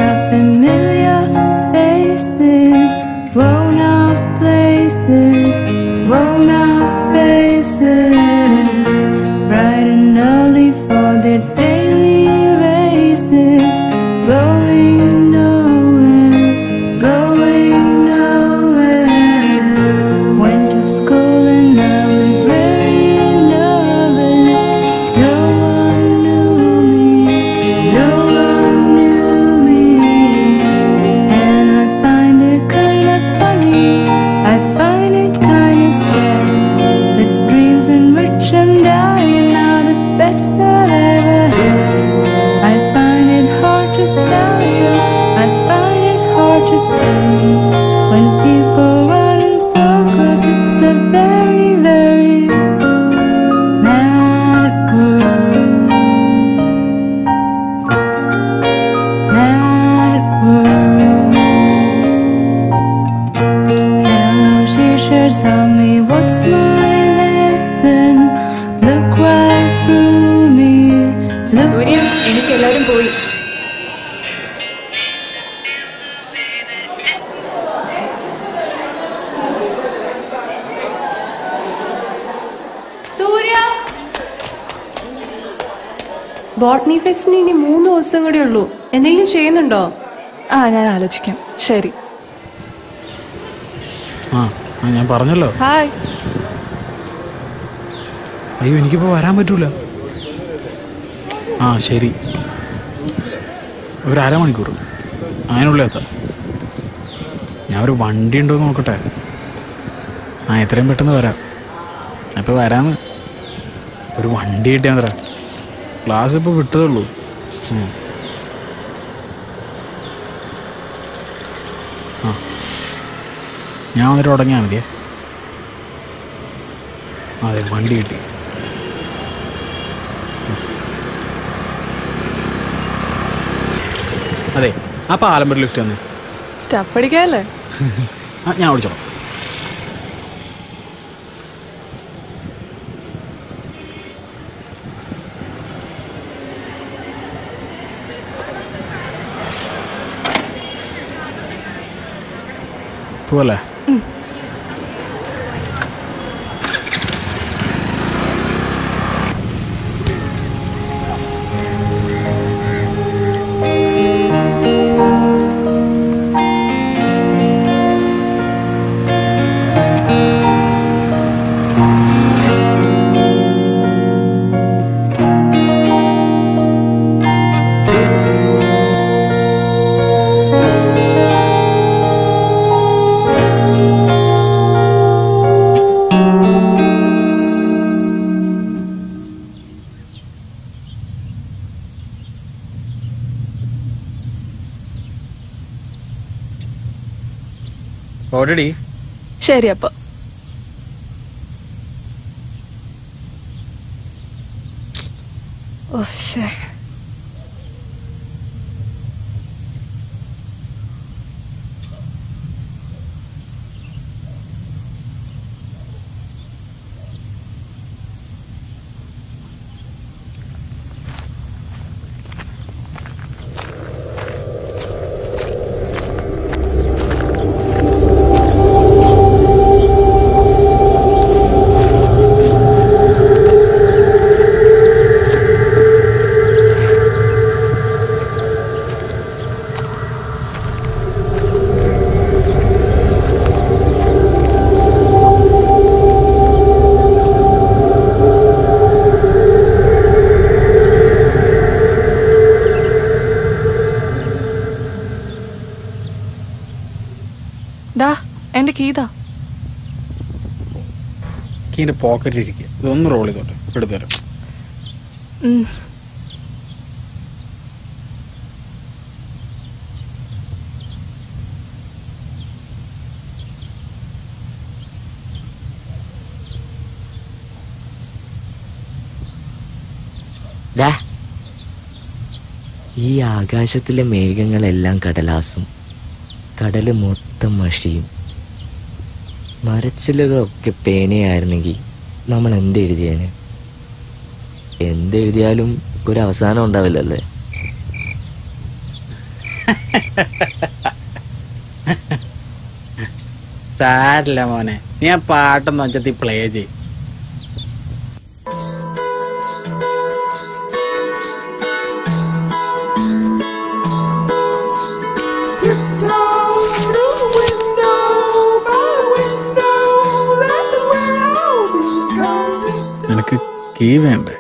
of familiar faces, worn out places, worn out faces, bright and early for their daily races, going nowhere, going nowhere. Went to school and I was very nervous. No one knew me, no one knew me. And I find it kinda funny, I find it kinda sad. The dreams in which I'm dying are the best I've ever had. I find it hard to tell you, I find it hard to tell you. When people run in circles, it's a very, very mad world. Mad world. Hello, teacher, tell me what's my lesson. Look right through me. Look സൂര്യ എനിക്ക് എല്ലാവരും പോയി സൂര്യ botany ഫെസ്റ്റിന് ഇനി മൂന്ന് ദിവസം കൂടി ഉള്ളൂ എന്തെങ്കിലും ചെയ്യുന്നുണ്ടോ ആ ഞാൻ ആലോചിക്കാം ശരി ആ ആ, ഞാൻ പറഞ്ഞല്ലോ ഹായ് അയ്യോ എനിക്കിപ്പോൾ വരാൻ പറ്റൂല ആ ശരി ഒരു അരമണിക്കൂർ അതിനുള്ളിൽ എത്താം ഞാൻ ഒരു വണ്ടി ഉണ്ടോ എന്ന് നോക്കട്ടെ ആ എത്രയും പെട്ടെന്ന് വരാം അപ്പോൾ വരാന്ന് ഒരു വണ്ടി കിട്ടിയാൽ തരാം ക്ലാസ് ഇപ്പോൾ വിട്ടതേ ഉള്ളൂ ഉം. ആ ഞാൻ വന്നിട്ട് തുടങ്ങിയാൽ മതിയേ അതെ വണ്ടി കിട്ടി അതെ ആ പാലമ്പർ ലിഫ്റ്റ് തന്നെ സ്റ്റഫ് അടിക്കാല്ലേ ആ ഞാൻ ഓടിച്ചോളാം പോവല്ലേ ഓൾറെഡി ശരി അപ്പൊ ഓ ശേ ഡാ എന്റെ കീതാ കീൻ്റെ പോക്കറ്റിൽ ഇരിക്കുക ഇതൊന്ന് റോൾ ചെയ്തോട്ടെ എടുത്തുതരാം ഉം. ഡാ ഈ ആകാശത്തിലെ മേഘങ്ങളെല്ലാം കടലാസും കടല് മൊത്തം മഷിയും മരച്ചിലുകളൊക്കെ പേനയായിരുന്നെങ്കിൽ നമ്മൾ എന്തെഴുതിയേനെ എന്തെഴുതിയാലും ഒരു അവസാനം ഉണ്ടാവില്ലല്ലേ സാരില്ല മോനെ നീ ആ പാട്ടൊന്ന് വെച്ചത്തി പ്ലേ ചെയ് നിനക്ക് കീ വേണ്ടേ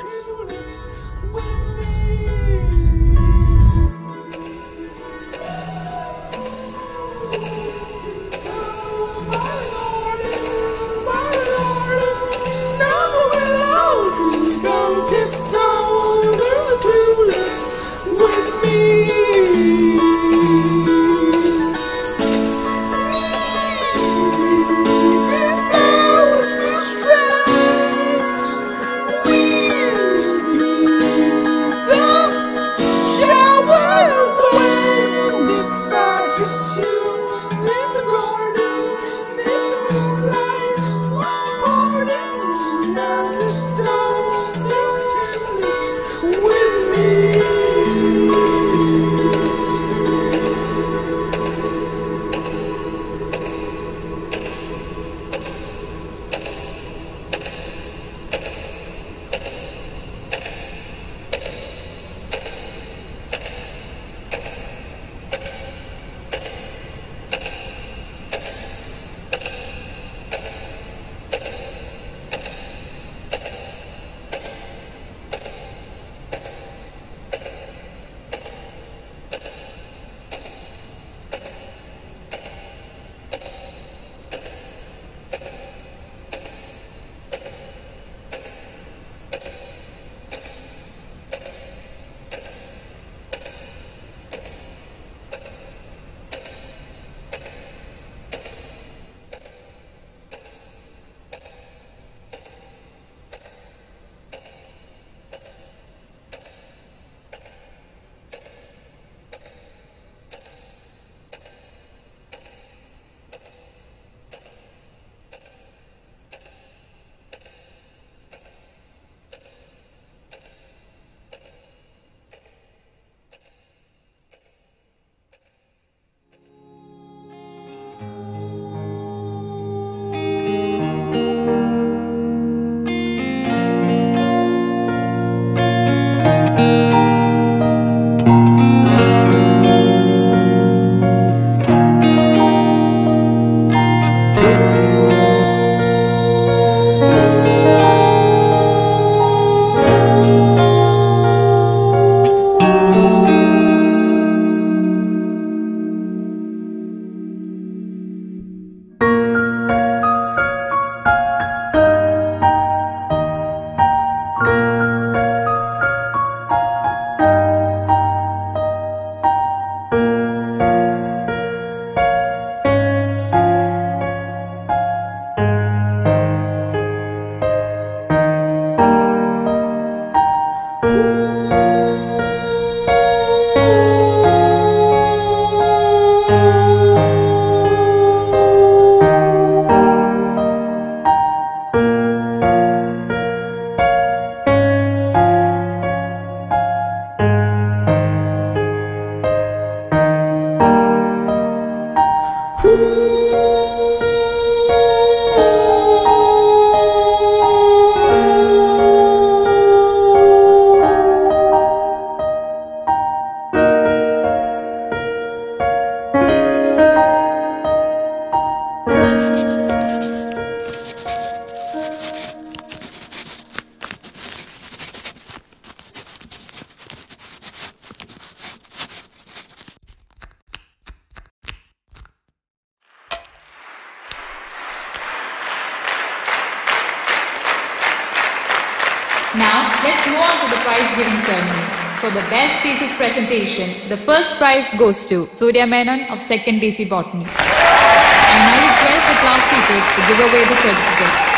Now, let's move on to the prize giving ceremony. For the best thesis presentation, the first prize goes to Surya Menon of 2nd DC Botany. I now request the class teacher to give away the certificate.